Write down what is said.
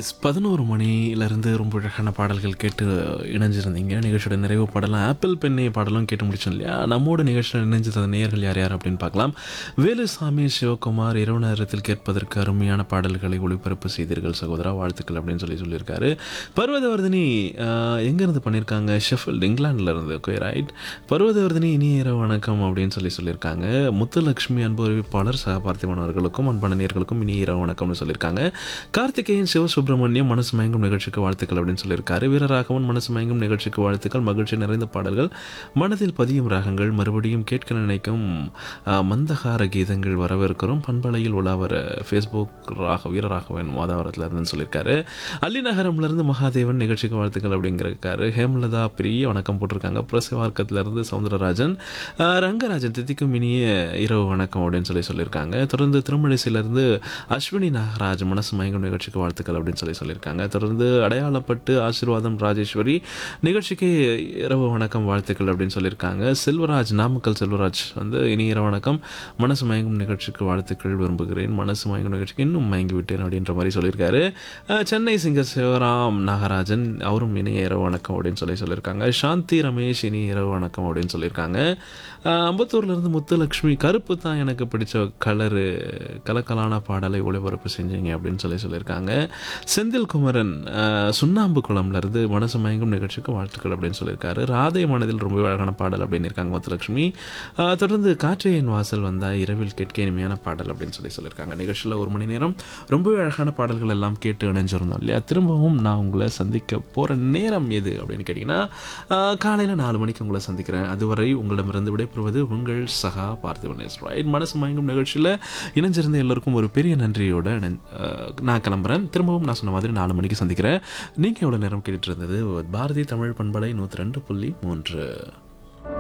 S பதினோரு மணிலேருந்து ரொம்ப அழகான பாடல்கள் கேட்டு இணைஞ்சிருந்தீங்க நிகழ்ச்சியோட நிறைவு பாடலாம் ஆப்பிள் பெண்ணை பாடலும் கேட்டு முடிச்சோம் இல்லையா நம்மோட நிகழ்ச்சியில் இணைஞ்சது நேயர்கள் யார் யார் அப்படின்னு பார்க்கலாம் வேலுசாமி சிவகுமார் இரவு நேரத்தில் கேட்பதற்கு அருமையான பாடல்களை ஒளிபரப்பு செய்தீர்கள் சகோதரா வாழ்த்துக்கள் அப்படின்னு சொல்லி சொல்லியிருக்காரு பர்வதவர்தினி ஆஹ், எங்கேருந்து பண்ணியிருக்காங்க ஷெஃபில்ட் இங்கிலாந்துல இருந்து ஓகே ரைட் பர்வதவர்தினி இனிய இரவு வணக்கம் அப்படின்னு சொல்லி சொல்லியிருக்காங்க முத்துலட்சுமி அன்பு அறிவிப்பாளர் சகபார்த்திபன் அவர்களுக்கும் அன்பான நேயர்களுக்கும் இனிய இரவு வணக்கம்னு சொல்லியிருக்காங்க கார்த்திகேயன் சிவசுப்பிரமணியம் மனசு மயங்கும் நிகழ்ச்சிக்கு வாழ்த்துக்கள் அப்படின்னு சொல்லியிருக்காரு வீரராகவன் மனசு மயங்கும் நிகழ்ச்சிக்கு வாழ்த்துக்கள் மகிழ்ச்சி நிறைந்த பாடல்கள் மனதில் பதியும் ராகங்கள் மறுபடியும் கேட்க நினைக்கும் ஆஹ், மந்தகார கீதங்கள் வரவிருக்கிறோம் பண்பலையில் உலாவர ஃபேஸ்புக் ராக வீரராகவன் மாதாவரத்தில் இருந்துன்னு சொல்லியிருக்காரு அல்லிநகரம்லேருந்து மகாதேவன் நிகழ்ச்சிக்கு வாழ்த்துக்கள் அப்படிங்கிறக்காரு ஹேமலதா பெரிய வணக்கம் போட்டிருக்காங்க பிரசவார்க்கத்திலிருந்து சவுந்தரராஜன் ஆஹ், ரங்கராஜன் தித்திக்கும் இனிய இரவு வணக்கம் அப்படின்னு சொல்லி சொல்லியிருக்காங்க தொடர்ந்து திருமழிசையிலிருந்து அஸ்வினி நாகராஜ் மனசு மயங்கும் நிகழ்ச்சிக்கு வாழ்த்துக்கள் அப்படின்னு சொல்லி சொல்லியிருக்காங்க தொடர்ந்து அடையாளப்பட்டு ஆசீர்வாதம் ராஜேஸ்வரி நிகழ்ச்சிக்கு இரவு வணக்கம் வாழ்த்துக்கள் அப்படின்னு சொல்லியிருக்காங்க செல்வராஜ் நாமக்கல் செல்வராஜ் வந்து இனி இரவு வணக்கம் மனசு மயங்கும் நிகழ்ச்சிக்கு வாழ்த்துக்கள் விரும்புகிறேன் மனசு மயங்கும் நிகழ்ச்சிக்கு இன்னும் மயங்கி விட்டேன் அப்படின்ற மாதிரி சொல்லியிருக்காரு அஹ், சென்னை சிங்கர் சிவராம் நாகராஜன் அவரும் இனிய இரவு வணக்கம் அப்படின்னு சொல்லி சொல்லியிருக்காங்க சாந்தி ரமேஷ் இனி இரவு வணக்கம் அப்படின்னு சொல்லியிருக்காங்க அஹ், அம்பத்தூர்லேருந்து முத்துலக்ஷ்மி கருப்பு தான் எனக்கு பிடிச்ச கலரு கலக்கலான பாடலை ஒளிபரப்பு செஞ்சீங்க அப்படின்னு சொல்லி சொல்லியிருக்காங்க செந்தில் குமரன் அஹ், சுண்ணாம்பு குளம்லேருந்து மனசு மயங்கும் நிகழ்ச்சிக்கு வாழ்த்துக்கள் அப்படின்னு சொல்லியிருக்காரு ராதை மனதில் ரொம்ப அழகான பாடல் அப்படின்னு இருக்காங்க முத்துலட்சுமி அஹ், தொடர்ந்து காற்றையின் வாசல் வந்தால் இரவில் கேட்க இனிமையான பாடல் அப்படின்னு சொல்லி சொல்லியிருக்காங்க நிகழ்ச்சியில் ஒரு மணி நேரம் ரொம்பவே அழகான பாடல்கள் எல்லாம் கேட்டு இணைஞ்சிருந்தோம் இல்லையா திரும்பவும் நான் உங்களை சந்திக்க போகிற நேரம் எது அப்படின்னு கேட்டிங்கன்னா காலையில் நாலு மணிக்கு உங்களை சந்திக்கிறேன் அதுவரை உங்களிடமிருந்து விடைபெறுவது உங்கள் சகா பார்த்திபன் ரைட் மனசு மயங்கும் நிகழ்ச்சியில் இணைஞ்சிருந்த எல்லோருக்கும் ஒரு பெரிய நன்றியோட இணை- அஹ், நான் கிளம்புறேன் திரும்பவும் நான் சொன்ன மாதிரி நாலு மணிக்கு சந்திக்கிறேன் நீங்கள் எவ்வளோ நேரம் கேட்டுட்டு இருந்தது பாரதி தமிழ் பண்பலை நூற்றி ரெண்டு புள்ளி மூன்று